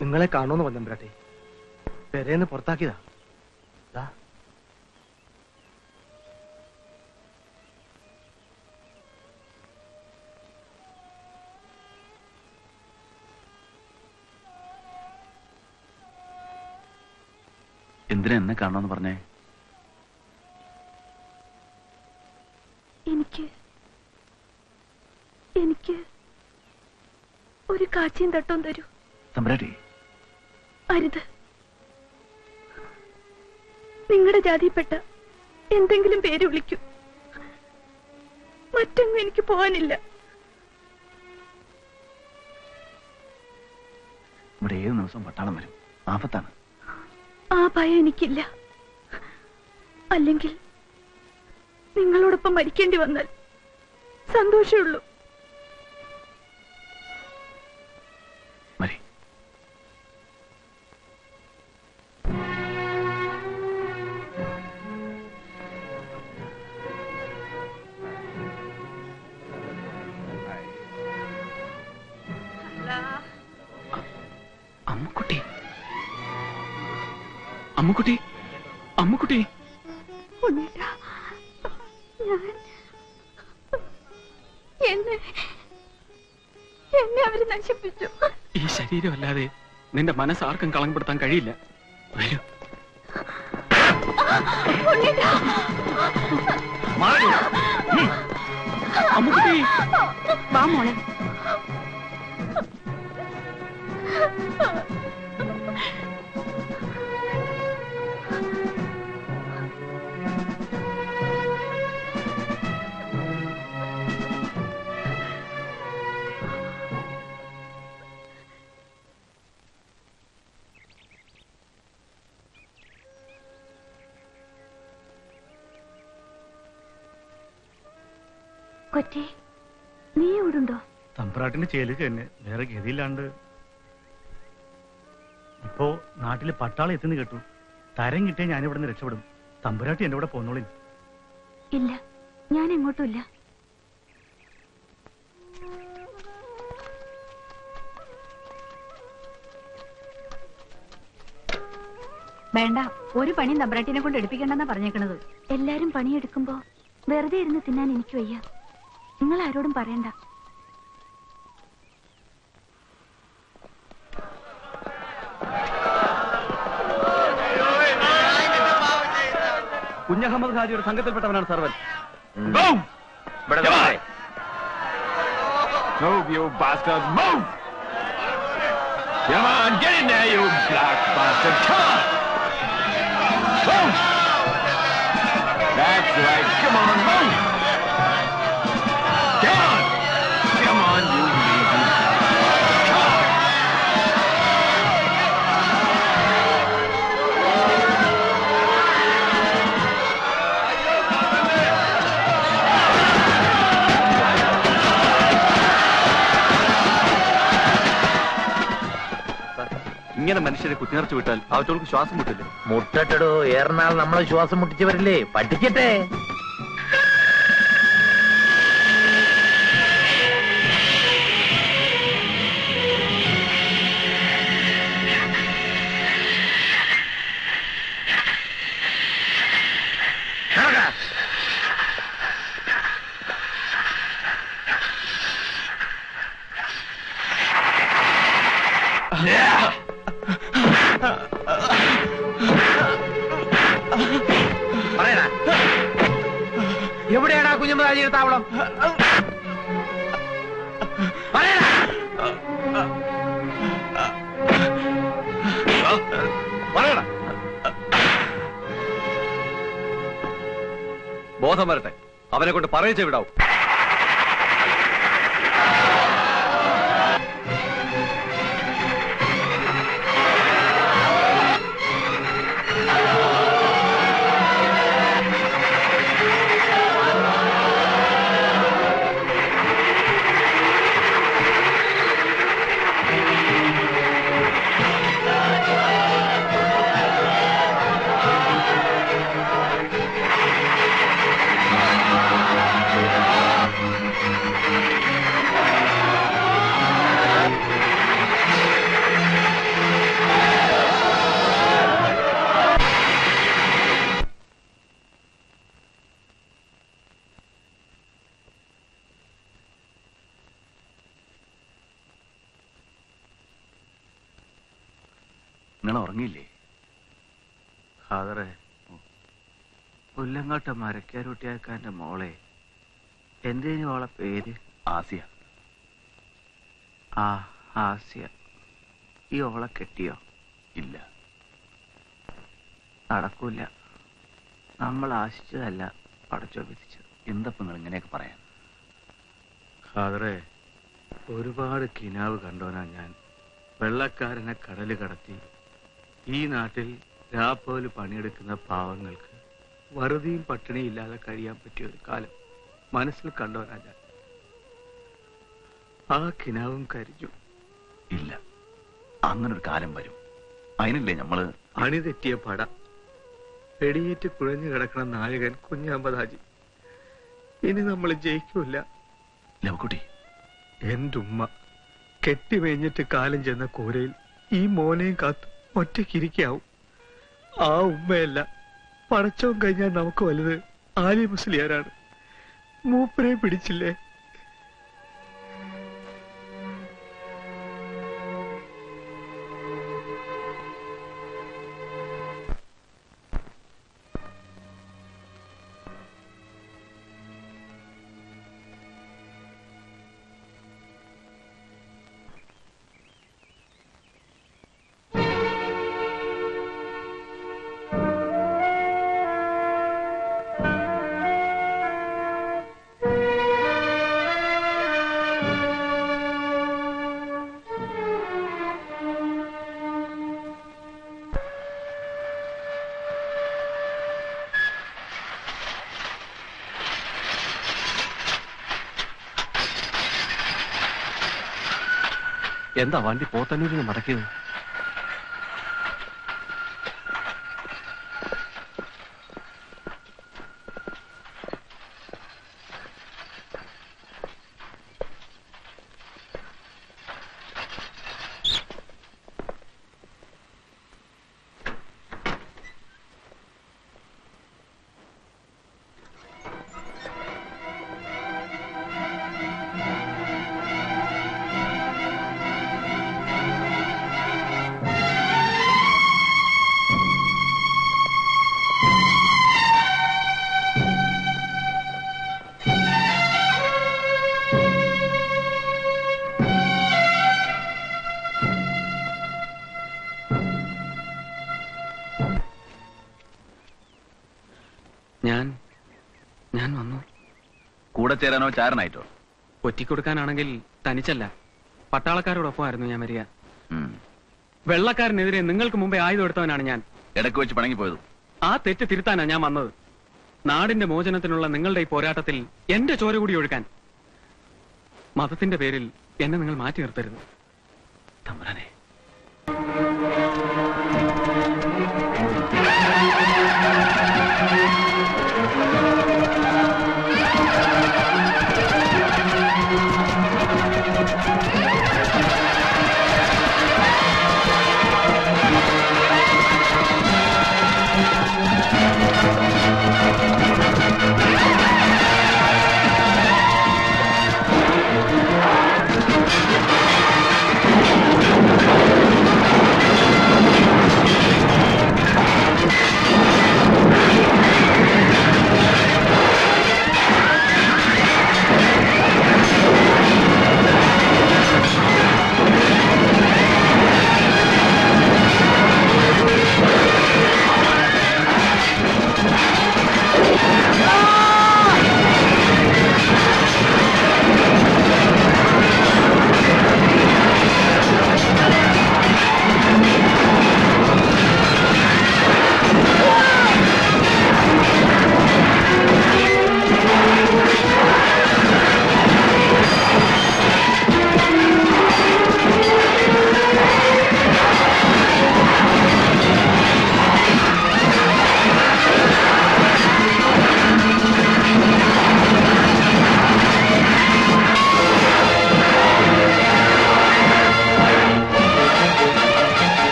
നിങ്ങളെ കാണുമെന്ന് വന്നമ്പ്രാട്ടെ പെരേന്ന് പുറത്താക്കിയതാ ദാ. എന്തിനാ എന്നെ കാണണമെന്ന് പറഞ്ഞേ എനിക്ക് എനിക്ക് ഒരു കാച്ചിയും തട്ടവും തരൂ തമ്പുരാട്ടി അരുത് നിങ്ങളുടെ ജാതിയിൽപ്പെട്ട എന്തെങ്കിലും പേര് വിളിക്കൂ മറ്റെങ്ങും എനിക്ക് പോകാനില്ല ഇവിടെ ഏത് ദിവസം പട്ടാളം വരും ആപത്താണ് ആ ഭയം എനിക്കില്ല അല്ലെങ്കിൽ നിങ്ങളോടൊപ്പം മരിക്കേണ്ടി വന്നാൽ സന്തോഷമുള്ളൂ മരി അമ്മുക്കുട്ടി അമ്മുക്കുട്ടി അമ്മുക്കുട്ടി ഉണ്ണിട്ടാ, ഞാൻ എന്നെ എന്നെ അവര് നശിപ്പിച്ചു ഈ ശരീരമല്ലാതെ നിന്റെ മനസ്സ് ആർക്കും കളങ്കപ്പെടുത്താൻ കഴിയില്ല വരൂ ഉണ്ണിട്ടാ, അമ്മുക്കുട്ടി വാ മോളെ കൊച്ചേ നീ ഇവിടുണ്ടോ തമ്പ്രാട്ടിന്റെ ചേലുക്ക് തന്നെ വേറെ ഗതിയില്ലാണ്ട് ഇപ്പോ നാട്ടില് പട്ടാളം എത്തുന്നു കേട്ടു തരം കിട്ടിയാൽ ഞാൻ ഇവിടെ നിന്ന് രക്ഷപ്പെടും തമ്പുരാട്ടി എന്റെ കൂടെ പോന്നോളി ഇല്ല ഞാൻ എങ്ങോട്ടും ഇല്ല വേണ്ട ഒരു പണിയും തമ്പ്രാട്ടിനെ കൊണ്ട് എടുപ്പിക്കണ്ടെന്നാ പറഞ്ഞേക്കണത് എല്ലാരും പണിയെടുക്കുമ്പോ വെറുതെ ഇരുന്ന് തിന്നാൻ എനിക്ക് വയ്യ നിങ്ങൾ ആരോടും പറയണ്ട കുഞ്ഞഹമ്മദ് ഹാജിയുടെ സംഘത്തിൽപ്പെട്ടവനാണ് Sarvan Move, you bastards, move! Come on, get in there, you black bastard! Come on! Move! That's right, come on, move! Come on! Come on, you lazy bastard! Come on! ഇങ്ങനെ മനുഷ്യരെ കുത്തിനിറച്ചു വിട്ടാൽ അവറ്റോൾക്ക് ശ്വാസം മുട്ടില്ല മുട്ടട്ടടോ ഏറനാൾ നമ്മളെ ശ്വാസം മുട്ടിച്ചവരില്ലേ പഠിക്കട്ടെ പറയടാ എവിടെയാടാ കുഞ്ഞമ്മദാജിയുടെ താവളം പറയടാ പറയണ ബോധം വരട്ടെ അവനെ കൊണ്ട് പറയിച്ചേ വിടാവും Come നിങ്ങൾ ഉറങ്ങിയില്ലേ ഫാദറെ പുല്ലങ്ങോട്ട മരക്കാരൂട്ടിയാക്കാന്റെ മോളെ എന്തേനു അവളെ പേര് ആസിയ ആ ആസിയ ഈ ഓളെ കെട്ടിയോ ഇല്ല നടക്കൂല നമ്മൾ ആശിച്ചതല്ല പടച്ചോ വിധിച്ചത് എന്തപ്പം നിങ്ങൾ ഇങ്ങനെയൊക്കെ പറയാൻ ഫാദറെ ഒരുപാട് കിനാവ് കണ്ടോനാ ഞാൻ വെള്ളക്കാരനെ കടല് കടത്തി ഈ നാട്ടിൽ രാപ്പോല് പണിയെടുക്കുന്ന പാവങ്ങൾക്ക് വറുതിയും പട്ടിണിയും ഇല്ലാതെ കഴിയാൻ പറ്റിയ ഒരു കാലം മനസ്സിൽ കണ്ടോനാ ഞാൻ ആ കിനാവും കരിഞ്ഞു ഇല്ല അങ്ങനെ ഒരു കാലം വരും അതിനല്ലേ നമ്മള് അണിതെറ്റിയ പട വെടിയേറ്റ് കുഴഞ്ഞു കിടക്കുന്ന നായകൻ കുഞ്ഞാമ്പതാജി ഇനി നമ്മൾ ജയിക്കൂല ലവക്കുട്ടി എന്റെ ഉമ്മ കെട്ടിമേഞ്ഞിട്ട് കാലം ചെന്ന കൂരയിൽ ഈ മോനെയും കാത്ത് ഒറ്റയ്ക്കിരിക്കാവും ആ ഉമ്മയല്ല പടച്ചവും കഴിഞ്ഞാൽ നമുക്ക് വലുത് ആലി മുസ്ലിയാരാണ് മൂപ്പരെ പിടിച്ചില്ലേ എന്താ വണ്ടി പോത്തന്നൂരിന് മടക്കിയത് ഞാൻ ഞാൻ വന്നു കൂടെ ചേരാനോ ചാരനായിട്ടോ ഒറ്റിക്കൊടുക്കാനാണെങ്കിൽ തനിച്ചല്ല പട്ടാളക്കാരോടൊപ്പമായിരുന്നു ഞാൻ വരിക ഉം. വെള്ളക്കാരനെതിരെ നിങ്ങൾക്ക് മുമ്പേ ആയുധം എടുത്തവനാണ് ഞാൻ ഇടയ്ക്ക് വെച്ച് പണങ്ങി പോയത് ആ തെറ്റ് തിരുത്താനാ ഞാൻ വന്നത് നാടിന്റെ മോചനത്തിനുള്ള നിങ്ങളുടെ ഈ പോരാട്ടത്തിൽ എന്റെ ചോര കൂടി ഒഴുക്കാൻ മതത്തിന്റെ പേരിൽ എന്നെ നിങ്ങൾ മാറ്റി നിർത്തരുത് തമ്പുരാനെ Fire!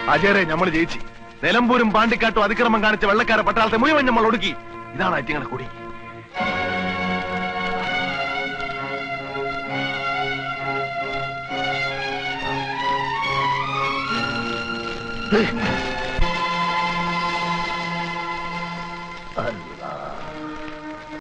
അജയരെ നമ്മൾ ജയിച്ചു നിലമ്പൂരും പാണ്ടിക്കാട്ടും അതിക്രമം കാണിച്ച വെള്ളക്കാര പട്ടാളത്തെ മുഴുവൻ നമ്മൾ ഒടുക്കി ഇതാണ് ഐറ്റിങ്ങളുടെ കൂടി ഏയ്,